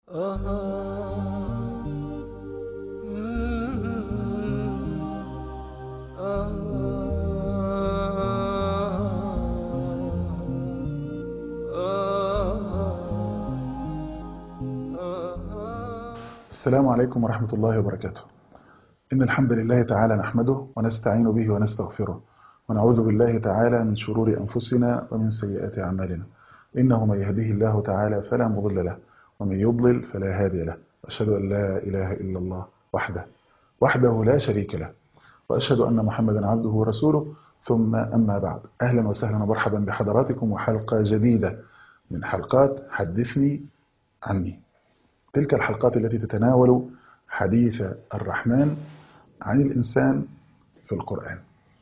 السلام عليكم ورحمة الله وبركاته إن الحمد لله تعالى نحمده ونستعين به ونستغفره ونعوذ بالله تعالى من شرور أنفسنا ومن سيئات أعمالنا إنه من يهديه الله تعالى فلا مضل له ومن يضلل فلا هادي له أشهد أن لا إله إلا الله وحده وحده لا شريك له وأشهد أن محمدا عبده ورسوله ثم أما بعد أهلا وسهلا ومرحبا بحضراتكم وحلقة جديدة من حلقات حدثني عني تلك الحلقات التي تتناول حديث الرحمن عن الإنسان في القرآن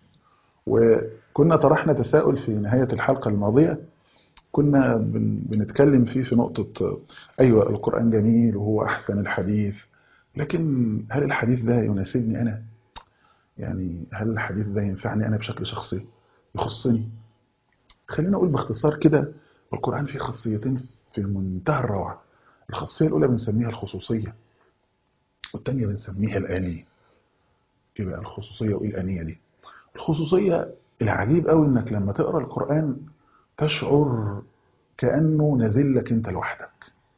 وكنا طرحنا تساؤل في نهاية الحلقة الماضية كنا بنتكلم فيه في نقطة أيوة القرآن جميل وهو أحسن الحديث لكن هل الحديث ده يناسبني أنا؟ يعني هل الحديث ده ينفعني أنا بشكل شخصي؟ يخصني؟ خلينا أقول باختصار كده القرآن فيه خاصيتين في منتهى الروعة الخاصية الأولى بنسميها الخصوصية والتانية بنسميها الآنية إيه بقى الخصوصية وإيه الآنية دي؟ الخصوصية العجيب قوي إنك لما تقرأ القرآن تشعر كأنه نازل لك أنت لوحدك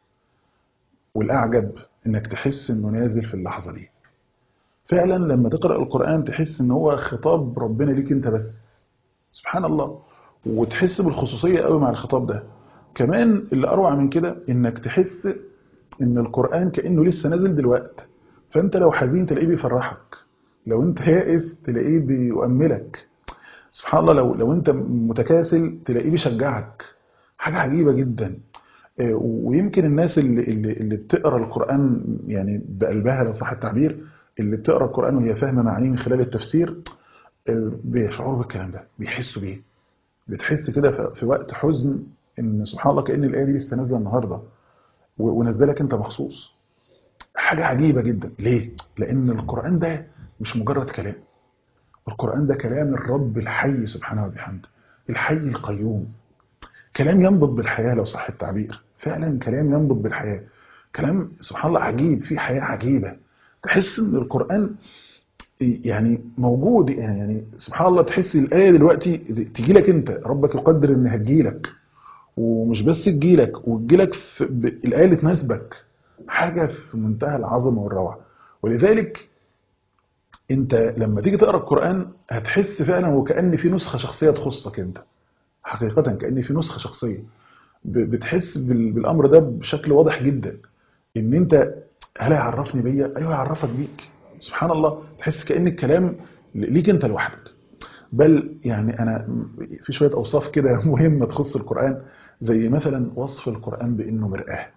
والأعجب إنك تحس إنه نازل في اللحظة دي فعلا لما تقرأ القرآن تحس إن هو خطاب ربنا ليك أنت بس سبحان الله وتحس بالخصوصية قوي مع الخطاب ده كمان اللي أروع من كده إنك تحس إن القرآن كأنه لسه نازل دلوقتي فأنت لو حزين تلاقيه بيفرحك لو أنت يائس تلاقيه بيؤملك سبحان الله لو لو أنت متكاسل تلاقيه بيشجعك حاجة عجيبة جدا ويمكن الناس اللي اللي, اللي بتقرا القرآن يعني بقلبها لو صح التعبير اللي بتقرا القرآن وهي فاهمة معانيه من خلال التفسير بيشعروا بالكلام ده بيحسوا بيه بتحس كده في وقت حزن ان سبحان الله كأن الآية دي لسه نازله النهارده ونزلك انت مخصوص حاجة عجيبة جدا ليه؟ لأن القرآن ده مش مجرد كلام القرآن ده كلام الرب الحي سبحانه وبحمده الحي القيوم كلام ينبض بالحياة لو صح التعبير فعلا كلام ينبض بالحياة كلام سبحان الله عجيب فيه حياة عجيبة تحس ان القرآن يعني موجود يعني سبحان الله تحس الآية دلوقتي تجي لك انت ربك يقدر ان هتجي لك ومش بس تجيلك وتجيلك في الآية اللي تناسبك حاجة في منتهى العظمة والروعة ولذلك انت لما تيجي تقرأ القرآن هتحس فعلا وكأن في نسخة شخصية تخصك انت حقيقة كأن في نسخة شخصية بتحس بالأمر ده بشكل واضح جدا ان انت هل يعرفني بيا ايوه يعرفك بيك سبحان الله تحس كأن الكلام ليك انت لوحدك بل يعني انا في شوية اوصاف كده مهمة تخص القرآن زي مثلا وصف القرآن بأنه مرآة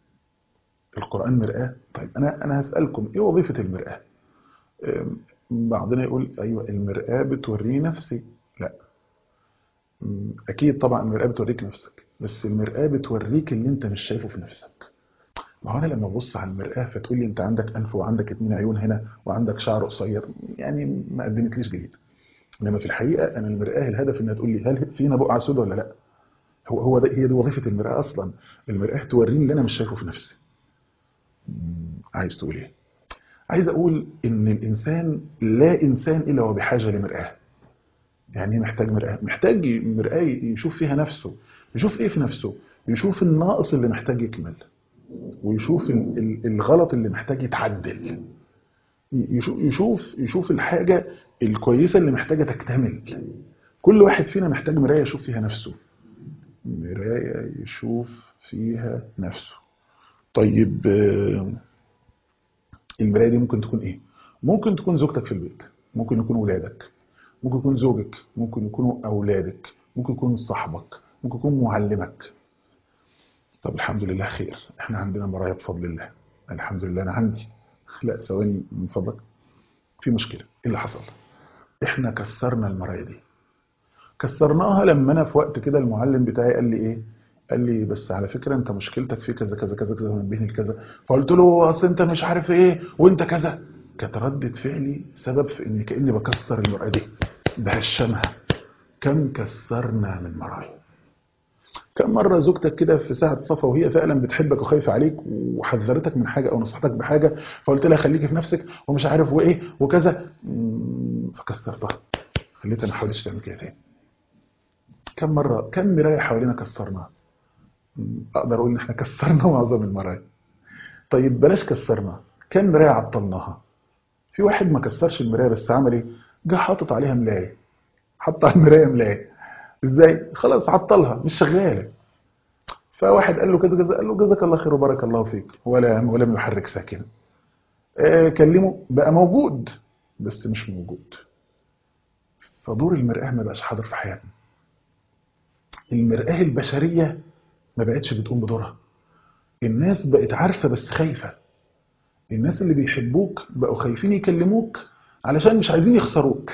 القرآن مرآة طيب أنا أنا هسألكم إيه وظيفة المرآة بعضنا يقول أيوة المرآة بتوريني نفسي لا أكيد طبعا المرآة بتوريك نفسك بس المرآة بتوريك اللي أنت مش شايفه في نفسك ما هو أنا لما أبص على المرآة فتقول لي أنت عندك أنف وعندك اتنين عيون هنا وعندك شعر قصير يعني ما قدمتليش جديد إنما في الحقيقة أنا المرآة الهدف إنها تقول لي هل فينا بقعة سوداء ولا لأ هو هو ده هي دي وظيفة المرآة أصلا المرآة توريني اللي أنا مش شايفه في نفسي عايز تقول إيه عايز أقول إن الإنسان لا إنسان إلا هو بحاجة لمرآة يعني محتاج مرآة محتاج مرآة يشوف فيها نفسه يشوف إيه في نفسه يشوف الناقص اللي محتاج يكمل ويشوف الغلط اللي محتاج يتعدل يشوف يشوف الحاجة الكويسة اللي محتاجة تكتمل كل واحد فينا محتاج مراية يشوف فيها نفسه مراية يشوف فيها نفسه طيب المراية دي ممكن تكون ايه ممكن تكون زوجتك في البيت ممكن يكون ولادك ممكن يكون زوجك ممكن يكونوا اولادك ممكن يكون صاحبك ممكن يكون معلمك طب الحمد لله خير احنا عندنا مرايا بفضل الله الحمد لله انا عندي لا ثواني من فضلك في مشكلة ايه اللي حصل احنا كسرنا المرايا دي كسرناها لما انا في وقت كده المعلم بتاعي قال لي ايه قال لي بس على فكرة انت مشكلتك في كذا كذا كذا كذا منبهني لكذا فقلت له اصل انت مش عارف ايه وانت كذا كانت ردة فعلي سبب في اني كاني بكسر المرأة دي بهشمها كم كسرنا من مرايا كم مرة زوجتك كده في ساعة صفا وهي فعلا بتحبك وخايفة عليك وحذرتك من حاجة أو نصحتك بحاجة فقلت لها خليكي في نفسك ومش عارف وإيه وكذا مم، فكسرتها خليتها ما حاولتش تعمل كده تاني كم مرة كم مراية حوالينا كسرناها مم، أقدر أقول إن إحنا كسرنا معظم المرايا طيب بلاش كسرنا كم مراية عطلناها في واحد ما كسرش المراية بس عمل إيه جه حاطط عليها ملاية حط على المراية ملاية ازاي خلاص عطلها مش شغاله فواحد قال له كذا كذا قال له جزاك الله خير وبارك الله فيك ولا ولم يحرك ساكنا آه كلمه بقى موجود بس مش موجود فدور المرآة ما بقاش حاضر في حياتنا المرآة البشرية ما بقتش بتقوم بدورها الناس بقت عارفة بس خايفة الناس اللي بيحبوك بقوا خايفين يكلموك علشان مش عايزين يخسروك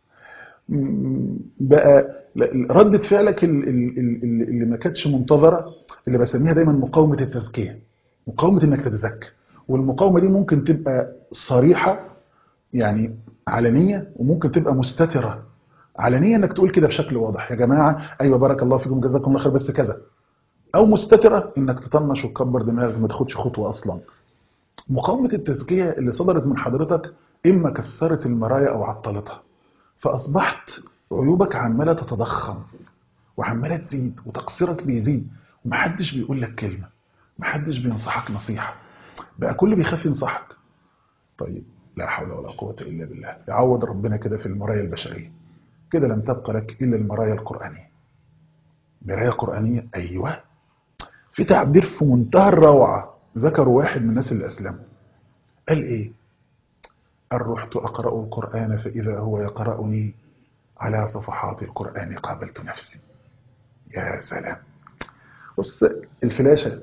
م- بقى ل- ردة فعلك ال- ال- ال- ال- اللي ما كانتش منتظرة اللي بسميها دايما مقاومة التزكية مقاومة انك تتزكى والمقاومة دي ممكن تبقى صريحة يعني علنية وممكن تبقى مستترة علنية انك تقول كده بشكل واضح يا جماعة ايوه بارك الله فيكم جزاكم الله خير بس كذا او مستترة انك تطنش وتكبر دماغك ما تاخدش خطوة اصلا مقاومة التزكية اللي صدرت من حضرتك اما كسرت المرايا او عطلتها فاصبحت عيوبك عمالة تتضخم وعمالة تزيد وتقصيرك بيزيد ومحدش بيقول لك كلمة محدش بينصحك نصيحة بقى كل بيخاف ينصحك طيب لا حول ولا قوة إلا بالله يعوض ربنا كده في المرايا البشرية كده لم تبقى لك إلا المرايا القرآنية مراية قرآنية أيوة في تعبير في منتهى الروعة ذكروا واحد من الناس اللي أسلموا قال إيه قال رحت أقرأ القرآن فإذا هو يقرأني على صفحات القرآن قابلت نفسي يا سلام بص الفلاشة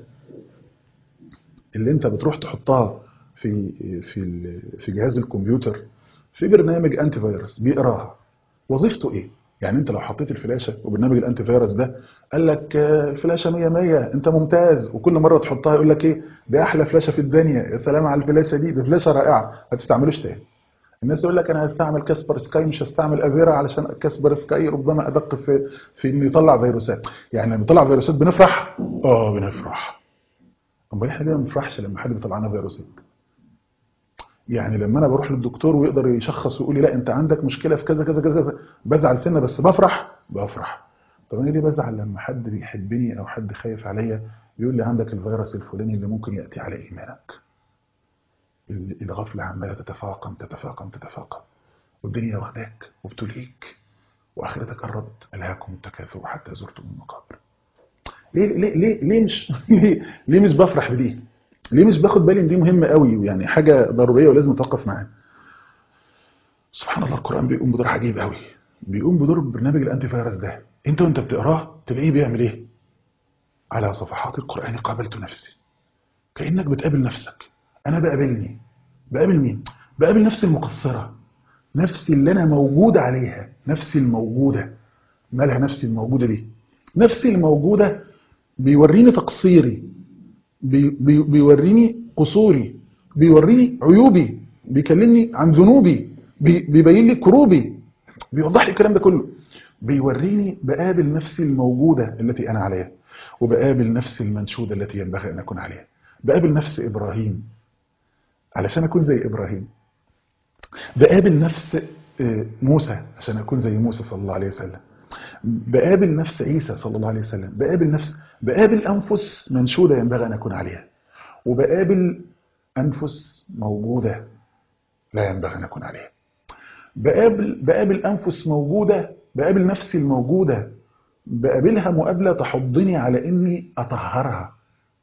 اللي انت بتروح تحطها في في ال- في جهاز الكمبيوتر في برنامج انتي فيروس بيقراها وظيفته ايه يعني انت لو حطيت الفلاشه وبرنامج الانتي فيروس ده قال لك آه، الفلاشه 100 100 انت ممتاز وكل مره تحطها يقول لك ايه دي احلى فلاشه في الدنيا يا سلام على الفلاشه دي دي فلاشه رائعه ما تستعملوش تاني الناس يقول لك انا هستعمل كاسبر سكاي مش هستعمل افيرا علشان كاسبر سكاي ربما ادق في في انه يطلع فيروسات يعني لما يطلع فيروسات بنفرح اه بنفرح امال احنا ليه ما بنفرحش لما حد بيطلع لنا فيروسات يعني لما انا بروح للدكتور ويقدر يشخص ويقول لي لا انت عندك مشكله في كذا كذا كذا كذا بزعل سنه بس بفرح بفرح طب انا ليه بزعل لما حد بيحبني او حد خايف عليا بيقول لي عندك الفيروس الفلاني اللي ممكن ياتي على ايمانك ال- الغفله عماله تتفاقم تتفاقم تتفاقم والدنيا واخداك وبتلهيك واخرتك قربت الهاكم التكاثر حتى زرتم المقابر ليه ليه ليه ليه مش ليه, ليه مش بفرح بدي ليه مش باخد بالي ان دي مهمه قوي ويعني حاجه ضروريه ولازم اتوقف معاها سبحان الله القران بيقوم بدور عجيب قوي بيقوم بدور برنامج الانتي فيروس ده انت وانت بتقراه تلاقيه بيعمل ايه على صفحات القران قابلت نفسي كانك بتقابل نفسك انا بقابلني بقابل مين بقابل نفسي المقصره نفسي اللي انا موجود عليها نفسي الموجوده مالها نفسي الموجوده دي نفسي الموجوده بيوريني تقصيري بي بي بيوريني قصوري بيوريني عيوبي بيكلمني عن ذنوبي بي بيبين لي كروبي بيوضح لي الكلام ده كله بيوريني بقابل نفسي الموجودة التي أنا عليها وبقابل نفسي المنشودة التي ينبغي أن أكون عليها بقابل نفس إبراهيم علشان أكون زي إبراهيم بقابل نفس آه، موسى عشان أكون زي موسى صلى الله عليه وسلم بقابل نفس عيسى صلى الله عليه وسلم بقابل نفس بقابل أنفس منشودة ينبغي أن أكون عليها وبقابل أنفس موجودة لا ينبغي أن أكون عليها بقابل بقابل أنفس موجودة بقابل نفسي الموجودة بقابلها مقابلة تحضني على إني أطهرها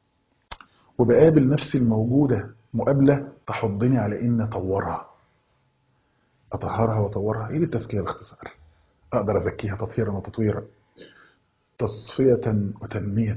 وبقابل نفسي الموجودة مقابلة تحضني على إني أطورها أطهرها وأطورها إيه دي التزكية باختصار أقدر أزكيها تطهيرا وتطويرا تصفية وتنمية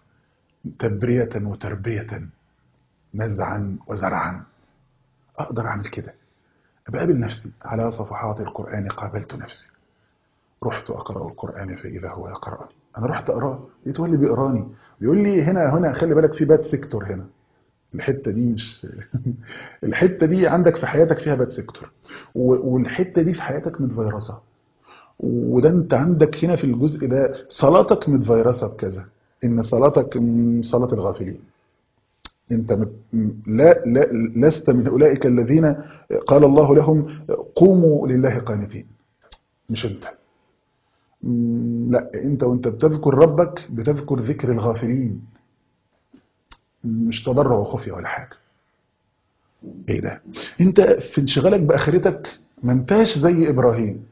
تبرية وتربية نزعا وزرعا أقدر أعمل كده بقابل نفسي على صفحات القرآن قابلت نفسي رحت أقرأ القرآن فإذا هو يقرأني أنا رحت أقرأ لقيت هو اللي بيقراني بيقول لي هنا هنا خلي بالك في باد سيكتور هنا الحتة دي مش الحتة دي عندك في حياتك فيها باد سيكتور و- والحتة دي في حياتك متفيرسة وده انت عندك هنا في الجزء ده صلاتك متفيرسة بكذا ان صلاتك م- صلاه الغافلين انت م- م- لا, لا لست من اولئك الذين قال الله لهم قوموا لله قانتين مش انت م- لا انت وانت بتذكر ربك بتذكر ذكر الغافلين مش تضرع وخفيه ولا حاجه ايه ده انت في انشغالك باخرتك ما انتاش زي ابراهيم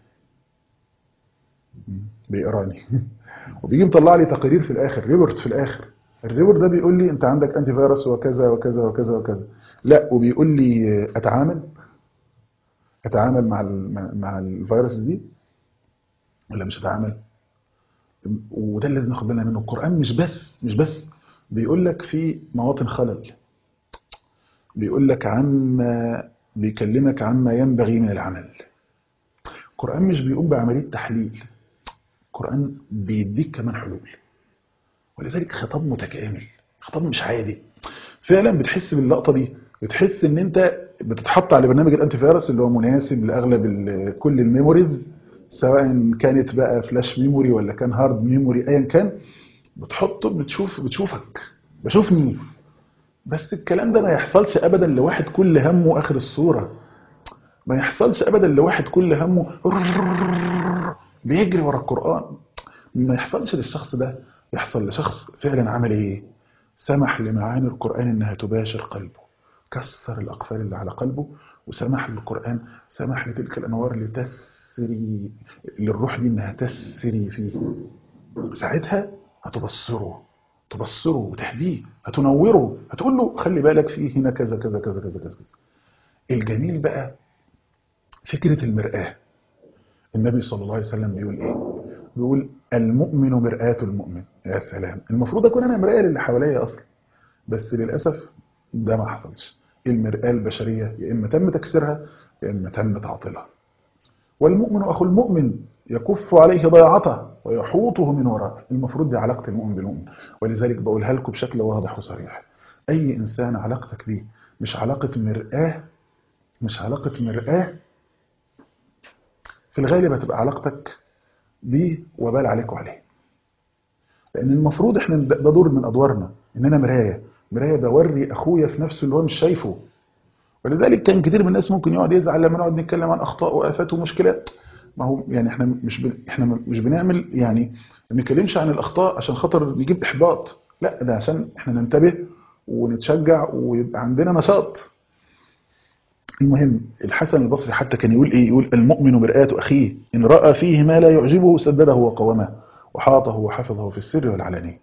بيقراني وبيجي مطلع لي تقرير في الاخر ريبورت في الاخر الريبورت ده بيقول لي انت عندك انتي فيروس وكذا وكذا وكذا وكذا لا وبيقول لي اتعامل اتعامل مع ال- مع الفيروس دي ولا مش اتعامل وده اللي لازم ناخد بالنا منه القران مش بس مش بس بيقول لك في مواطن خلل بيقول لك عما بيكلمك عما ينبغي من العمل القرآن مش بيقوم بعملية تحليل القرآن بيديك كمان حلول ولذلك خطاب متكامل خطاب مش عادي فعلا بتحس باللقطة دي بتحس ان انت بتتحط على برنامج الانتي فيروس اللي هو مناسب لاغلب ال- كل الميموريز سواء كانت بقى فلاش ميموري ولا كان هارد ميموري ايا كان بتحطه بتشوف بتشوفك بشوفني بس الكلام ده ما يحصلش ابدا لواحد كل همه اخر الصورة ما يحصلش ابدا لواحد كل همه بيجري ورا القرآن ما يحصلش للشخص ده يحصل لشخص فعلا عمل ايه سمح لمعاني القرآن انها تباشر قلبه كسر الاقفال اللي على قلبه وسمح للقرآن سمح لتلك الانوار لتسري للروح دي انها تسري فيه ساعتها هتبصره تبصره وتهديه هتنوره هتقول له خلي بالك فيه هنا كذا كذا كذا كذا كذا كذا الجميل بقى فكرة المرآة النبي صلى الله عليه وسلم بيقول ايه بيقول المؤمن مرآة المؤمن يا سلام المفروض اكون انا مرآة للي حواليا اصلا بس للاسف ده ما حصلش المرآة البشرية يا اما تم تكسيرها يا اما تم تعطيلها والمؤمن اخو المؤمن يكف عليه ضياعته ويحوطه من وراءه المفروض دي علاقة المؤمن بالمؤمن ولذلك بقولها لكم بشكل واضح وصريح اي انسان علاقتك بيه مش علاقة مرآة مش علاقة مرآة في الغالب هتبقى علاقتك بيه وبال عليك وعليه لان المفروض احنا ده ده دور من ادوارنا ان انا مرايه مرايه بوري اخويا في نفسه اللي هو مش شايفه ولذلك كان كتير من الناس ممكن يقعد يزعل لما نقعد نتكلم عن اخطاء وافات ومشكلات ما هو يعني احنا مش بن... احنا مش بنعمل يعني ما بنتكلمش عن الاخطاء عشان خاطر نجيب احباط لا ده عشان احنا ننتبه ونتشجع ويبقى عندنا نشاط المهم الحسن البصري حتى كان يقول ايه يقول المؤمن مرآة اخيه ان راى فيه ما لا يعجبه سدده وقومه وحاطه وحفظه في السر والعلانيه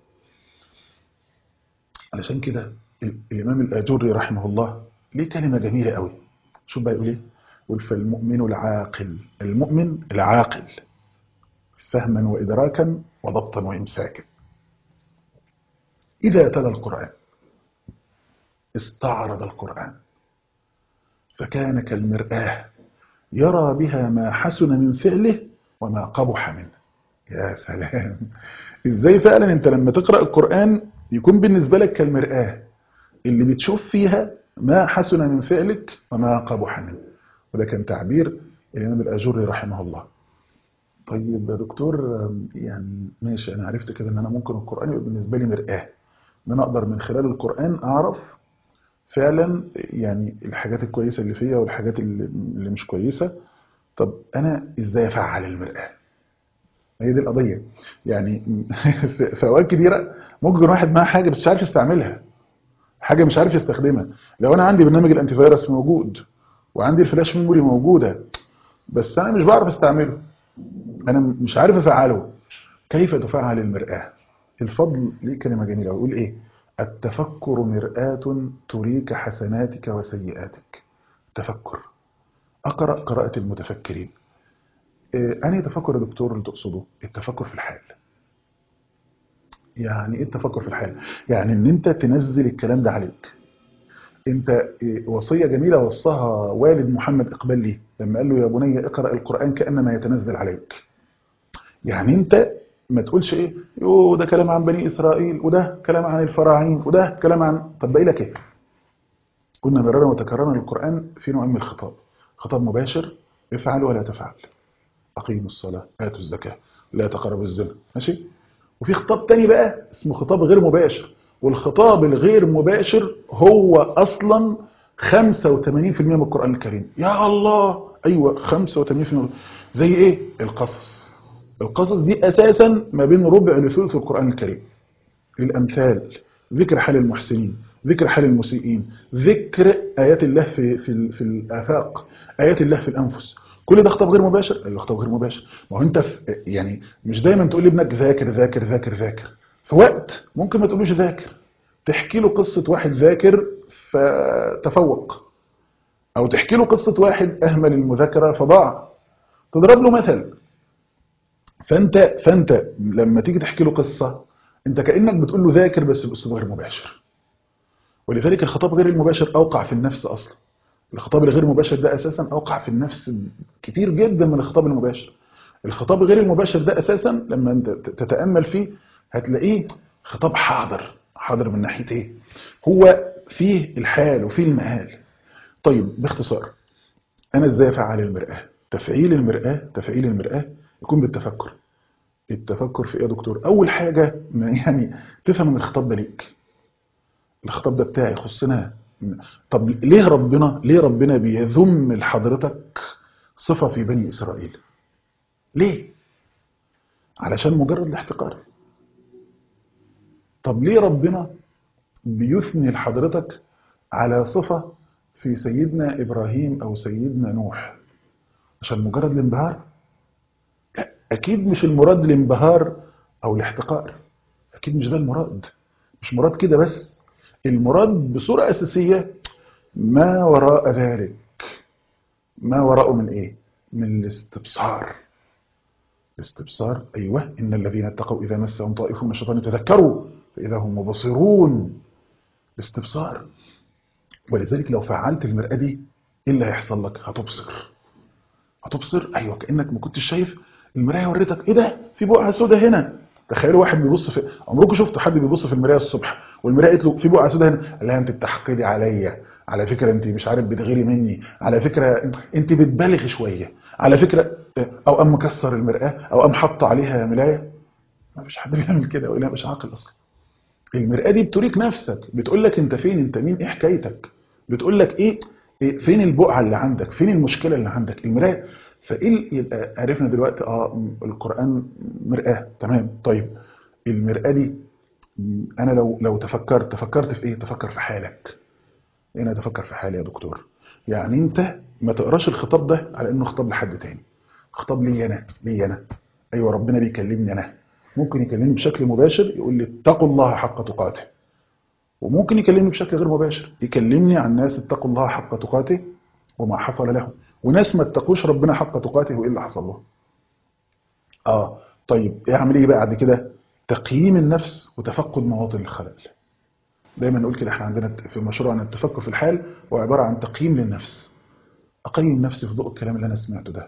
علشان كده ال- الامام الاجري رحمه الله ليه كلمه جميله قوي شوف بقى يقول ايه يقول فالمؤمن العاقل المؤمن العاقل فهما وادراكا وضبطا وامساكا اذا تلا القران استعرض القران فكان كالمرآة يرى بها ما حسن من فعله وما قبح منه يا سلام ازاي فعلا انت لما تقرأ القرآن يكون بالنسبة لك كالمرآة اللي بتشوف فيها ما حسن من فعلك وما قبح منه وده كان تعبير الإمام الأجري رحمه الله طيب يا دكتور يعني ماشي أنا عرفت كده إن أنا ممكن القرآن يبقى بالنسبة لي مرآة إن أنا أقدر من خلال القرآن أعرف فعلا يعني الحاجات الكويسة اللي فيا والحاجات اللي اللي مش كويسة طب أنا إزاي أفعل المرآة هي دي القضية يعني في في أوقات كتيرة ممكن يكون واحد معاه حاجة بس مش عارف يستعملها حاجة مش عارف يستخدمها لو أنا عندي برنامج الأنتي فيروس موجود وعندي الفلاش ميموري موجودة بس أنا مش بعرف استعمله أنا مش عارف أفعله كيف تفعل المرآة الفضل ليه كلمة جميلة ويقول إيه التفكر مرآة تريك حسناتك وسيئاتك تفكر أقرأ قراءة المتفكرين إيه، أنهي تفكر يا دكتور اللي تقصده التفكر في الحال يعني ايه التفكر في الحال يعني ان انت تنزل الكلام ده عليك انت إيه، وصية جميلة وصاها والد محمد اقبال لي لما قال له يا بني اقرأ القرآن كأنما يتنزل عليك يعني انت ما تقولش ايه يو ده كلام عن بني اسرائيل وده كلام عن الفراعين وده كلام عن طب باقي لك ايه قلنا مرارا وتكررنا القرآن في نوع من الخطاب خطاب مباشر افعل ولا تفعل اقيموا الصلاة اتوا الزكاة لا تقربوا الزنا ماشي وفي خطاب تاني بقى اسمه خطاب غير مباشر والخطاب الغير مباشر هو اصلا 85% من القران الكريم يا الله ايوه 85% زي ايه القصص القصص دي اساسا ما بين ربع لثلث القران الكريم الامثال ذكر حال المحسنين ذكر حال المسيئين ذكر ايات الله في في في الافاق ايات الله في الانفس كل ده خطاب غير مباشر ايوه خطاب غير مباشر ما هو انت في يعني مش دايما تقول لابنك ذاكر ذاكر ذاكر ذاكر في وقت ممكن ما تقولوش ذاكر تحكي له قصه واحد ذاكر فتفوق او تحكي له قصه واحد اهمل المذاكره فضاع تضرب له مثل فانت فانت لما تيجي تحكي له قصه انت كانك بتقول له ذاكر بس باسلوب غير مباشر ولذلك الخطاب غير المباشر اوقع في النفس اصلا الخطاب الغير مباشر ده اساسا اوقع في النفس كتير جدا من الخطاب المباشر الخطاب غير المباشر ده اساسا لما انت تتامل فيه هتلاقيه خطاب حاضر حاضر من ناحيه ايه هو فيه الحال وفيه المآل طيب باختصار انا ازاي افعل المرآة تفعيل المرآة تفعيل المرآة يكون بالتفكر التفكر في ايه يا دكتور اول حاجه يعني تفهم ان الخطاب ده ليك الخطاب ده بتاعي يخصنا طب ليه ربنا ليه ربنا بيذم لحضرتك صفة في بني إسرائيل ليه علشان مجرد الاحتقار طب ليه ربنا بيثني لحضرتك على صفة في سيدنا إبراهيم أو سيدنا نوح عشان مجرد الانبهار لا أكيد مش المراد الانبهار أو الاحتقار أكيد مش ده المراد مش مراد كده بس المراد بصورة أساسية ما وراء ذلك ما وراءه من إيه؟ من الاستبصار الاستبصار أيوة إن الذين اتقوا إذا مسهم طائف من الشيطان تذكروا فإذا هم مبصرون الاستبصار ولذلك لو فعلت المرأة دي إيه اللي هيحصل لك؟ هتبصر هتبصر أيوة كأنك ما كنتش شايف المراية وريتك إيه ده؟ في بقعة سودة هنا تخيلوا واحد بيبص في عمركم شفتوا حد بيبص في المرايه الصبح والمرايه قالت له في بقعه سوداء هنا قال لها انت بتحقدي عليا على فكره انت مش عارف بتغيري مني على فكره انت بتبالغي شويه على فكره او قام مكسر المراه او قام حط عليها ملايه ما فيش حد بيعمل كده ولا مش عاقل اصلا المراه دي بتوريك نفسك بتقول لك انت فين انت مين ايه حكايتك بتقول لك ايه, إيه فين البقعه اللي عندك فين المشكله اللي عندك المرايه فايه يبقى عرفنا دلوقتي اه القران مرآه تمام طيب المرآه دي انا لو لو تفكرت تفكرت في ايه تفكر في حالك هنا تفكر في حالي يا دكتور يعني انت ما تقراش الخطاب ده على انه خطاب لحد تاني خطاب لي انا لي انا ايوه ربنا بيكلمني انا ممكن يكلمني بشكل مباشر يقول لي اتقوا الله حق تقاته وممكن يكلمني بشكل غير مباشر يكلمني عن ناس اتقوا الله حق تقاته وما حصل لهم وناس ما اتقوش ربنا حق تقاته وايه اللي حصل لهم اه طيب اعمل ايه بقى بعد كده تقييم النفس وتفقد مواطن الخلل دايما نقول كده احنا عندنا في مشروعنا التفكر في الحال هو عباره عن تقييم للنفس اقيم نفسي في ضوء الكلام اللي انا سمعته ده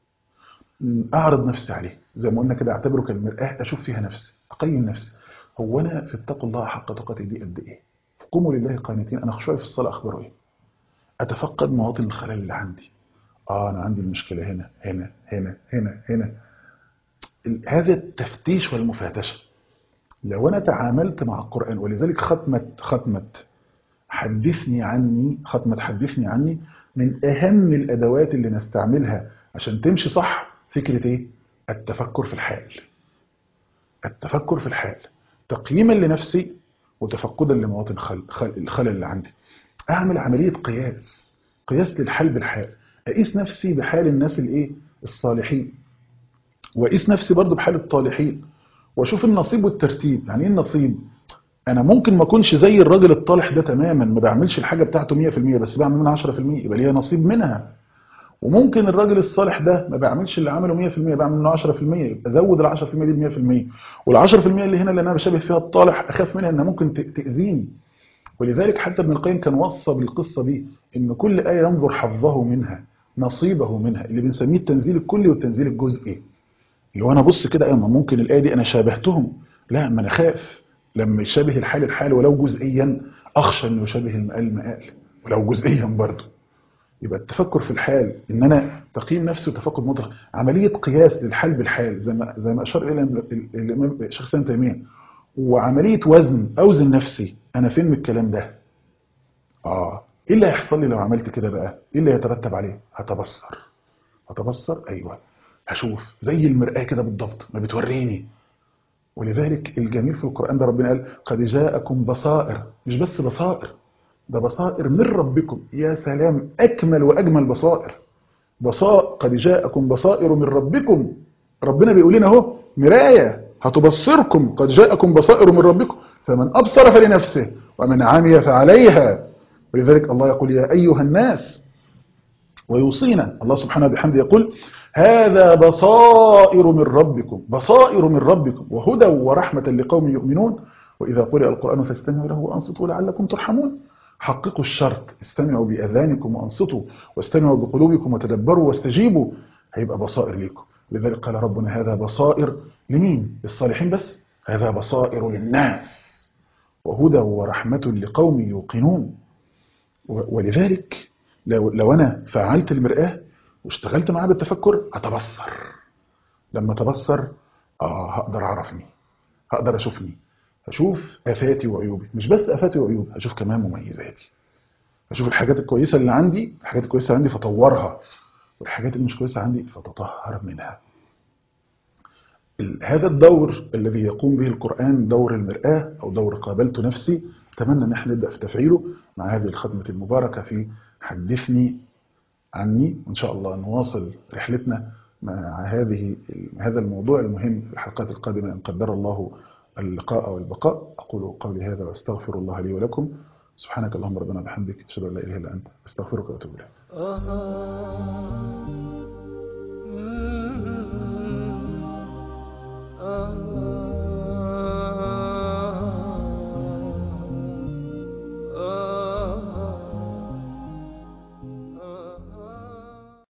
اعرض نفسي عليه زي ما قلنا كده اعتبره كالمرآة اشوف فيها نفسي اقيم نفسي هو انا في اتقوا الله حق تقاته دي قد ايه قوموا لله قانتين انا خشوعي في الصلاه اخبره ايه اتفقد مواطن الخلل اللي عندي اه انا عندي المشكله هنا هنا هنا هنا هنا هذا التفتيش والمفاتشه لو انا تعاملت مع القران ولذلك ختمه ختمه حدثني عني ختمه حدثني عني من اهم الادوات اللي نستعملها عشان تمشي صح فكره ايه التفكر في الحال التفكر في الحال تقييما لنفسي وتفقدا لمواطن الخلل اللي عندي اعمل عمليه قياس قياس للحال بالحال اقيس نفسي بحال الناس الايه الصالحين واقيس نفسي برضو بحال الطالحين واشوف النصيب والترتيب يعني ايه النصيب انا ممكن ما اكونش زي الراجل الطالح ده تماما ما بعملش الحاجه بتاعته 100% بس بعمل منها 10% يبقى ليا نصيب منها وممكن الراجل الصالح ده ما بعملش اللي عمله 100% بعمل منه 10% يبقى ازود ال 10% دي ل 100% وال 10% اللي هنا اللي انا بشابه فيها الطالح اخاف منها انها ممكن تاذيني ولذلك حتى ابن القيم كان وصى بالقصه دي ان كل ايه ينظر حظه منها نصيبه منها اللي بنسميه التنزيل الكلي والتنزيل الجزئي اللي هو انا بص كده ايوه ممكن الايه دي انا شابهتهم لا ما انا خاف لما يشابه الحال الحال ولو جزئيا اخشى انه يشابه المقال المقال ولو جزئيا برضه يبقى التفكر في الحال ان انا تقييم نفسي وتفقد مطلق عمليه قياس للحال بالحال زي ما زي ما اشار الى الامام الشيخ سامي تيميه وعمليه وزن اوزن نفسي انا فين من الكلام ده اه ايه اللي هيحصل لي لو عملت كده بقى ايه اللي هيترتب عليه هتبصر هتبصر ايوه هشوف زي المرآة كده بالضبط ما بتوريني ولذلك الجميل في القرآن ده ربنا قال قد جاءكم بصائر مش بس بصائر ده بصائر من ربكم يا سلام أكمل وأجمل بصائر بصائر قد جاءكم بصائر من ربكم ربنا بيقول لنا اهو مراية هتبصركم قد جاءكم بصائر من ربكم فمن أبصر فلنفسه ومن عمي فعليها ولذلك الله يقول يا أيها الناس ويوصينا الله سبحانه بحمده يقول هذا بصائر من ربكم بصائر من ربكم وهدى ورحمة لقوم يؤمنون وإذا قرئ القرآن فاستمعوا له وأنصتوا لعلكم ترحمون حققوا الشرط استمعوا بأذانكم وأنصتوا واستمعوا بقلوبكم وتدبروا واستجيبوا هيبقى بصائر لكم لذلك قال ربنا هذا بصائر لمين للصالحين بس هذا بصائر للناس وهدى ورحمة لقوم يوقنون ولذلك لو, لو أنا فعلت المرآة واشتغلت معاه بالتفكر هتبصر لما تبصر اه هقدر اعرفني هقدر اشوفني هشوف افاتي وعيوبي مش بس افاتي وعيوبي هشوف كمان مميزاتي هشوف الحاجات الكويسه اللي عندي الحاجات الكويسه اللي عندي فاطورها والحاجات اللي مش كويسه عندي فتطهر منها هذا الدور الذي يقوم به القرآن دور المرآة أو دور قابلت نفسي أتمنى أن احنا نبدأ في تفعيله مع هذه الخدمة المباركة في حدثني عني وإن شاء الله نواصل رحلتنا مع هذه هذا الموضوع المهم في الحلقات القادمة إن قدر الله اللقاء والبقاء أقول قولي هذا وأستغفر الله لي ولكم سبحانك اللهم ربنا بحمدك أشهد أن لا إله إلا أنت أستغفرك وأتوب إليك آه